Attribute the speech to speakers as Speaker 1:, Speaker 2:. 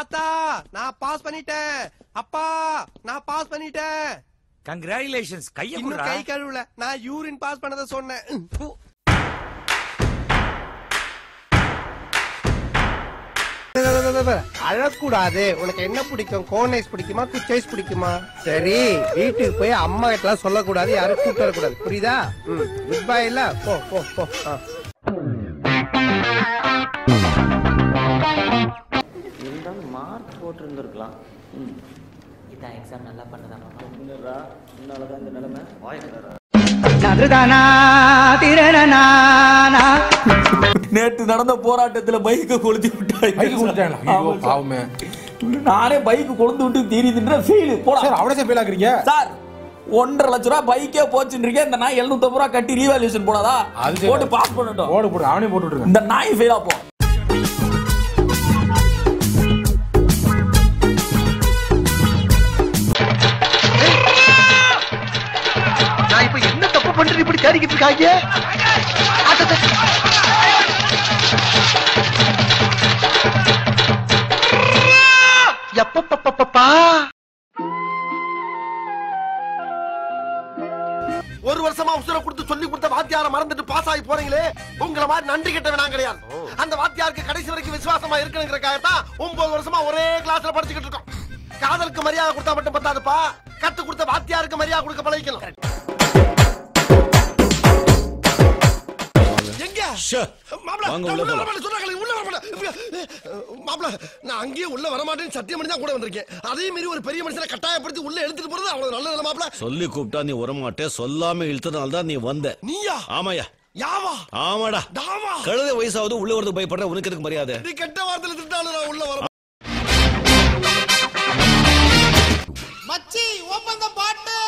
Speaker 1: ஆத்தா நான் பாஸ் பண்ணிட்டேன் அப்பா நான் பாஸ் பண்ணிட்டேன்
Speaker 2: கங்க்ராச்சுலேஷன்ஸ் கைய
Speaker 1: இன்னும்
Speaker 2: குடுறா
Speaker 1: கை கழுவல நான் யூரின் பாஸ் பண்ணத சொன்னேன் ம், பு. அழக்கூடாது உனக்கு என்ன பிடிக்கும் கோன் ஐஸ் பிடிக்குமா குச் ஐஸ் பிடிக்குமா சரி வீட்டுக்கு போய் அம்மா கிட்ட சொல்லக்கூடாது யாரும் கூப்பிட்டு வரக்கூடாது புரியுதா ம் குட் பை இல்ல போ போ போ ஆ.
Speaker 3: இருந்தாலும் மார்க் போட்டிருந்துருக்கலாம் ம்
Speaker 4: இதான் எக்ஸாம் நல்லா பண்ணதாமா
Speaker 3: என்னடா இதனால தான் இந்த நிலைமை வாய்க்கிறா நேற்று நடந்த போராட்டத்துல பைக்கை கொளுத்தி விட்டாங்க
Speaker 5: பைக் கொடுத்தாங்களா ஐயோ பாவமே
Speaker 3: நானே பைக் கொளுந்து விட்டு தீரிதுன்ற ஃபீல் போடா
Speaker 5: சார் அவளே சார் ஃபெயில் ஆகுறீங்க
Speaker 3: சார் ஒன்றரை லட்ச ரூபாய் பைக்கே போச்சுன்றீங்க இந்த நாய் எழுநூத்தம்பது ரூபா கட்டி ரீவால்யூஷன் போடாதா
Speaker 5: அது சரி.
Speaker 3: போட்டு பாஸ் பண்ணட்டும்
Speaker 5: ஓடு போடு அவனே போட்டு விட்டுருங்க
Speaker 3: இந்த நாய் ஃபெயிலா போ
Speaker 6: நான் இப்ப என்ன தப்பு பண்றது இப்படி தேடிக்கிட்டு இருக்காங்க அடடட. எப்பப்பப்பப்பா ஒரு வருஷமா உசுர கொடுத்து சொல்லி கொடுத்த வாத்தியார மறந்துட்டு பாஸ் ஆகி போறீங்களே உங்களை மாதிரி நன்றி கெட்டவன் நான் கிடையாது அந்த வாத்தியாருக்கு கடைசி வரைக்கும் விசுவாசமா இருக்கணுங்கிறக்காகத்தான் ஒன்பது வருஷமா ஒரே கிளாஸ்ல படிச்சுக்கிட்டு இருக்கோம் காதலுக்கு மரியாதை கொடுத்தா மட்டும் பத்தாதுப்பா கத்து கொடுத்த வாத்தியாருக்கு மரியாதை கொடுக்க பழகிக்கணும் எங்க மாப்ள, நான் உள்ள வரமாட்டேன் சொன்னாங்களே, உள்ள வரமாட்டேன். மாப்ள, நான் அங்கேயே உள்ள வரமாட்டேன்னு சத்தியம் பண்ணி தான் கூட வந்திருக்கேன் அதே மீறி ஒரு பெரிய மனுஷனை கட்டாயப்படுத்தி உள்ள எடுத்துட்டு போறது அவ்வளவு நல்லது மாப்ள
Speaker 7: சொல்லி கூப்பிட்டா நீ வரமாட்டே சொல்லாம இழுத்தனால தான் நீ வந்த
Speaker 6: நீயா
Speaker 7: ஆமாயா
Speaker 6: யாவா
Speaker 7: ஆமாடா
Speaker 6: தாவா
Speaker 7: கழுத வயசாவது உள்ள வரதுக்கு பயப்படுற உனக்கு எதுக்கு மரியாதை
Speaker 6: நீ கெட்ட வார்த்தையில திட்டாலும் நான் உள்ள வர
Speaker 8: மச்சி ஓபன் த பாட்டில்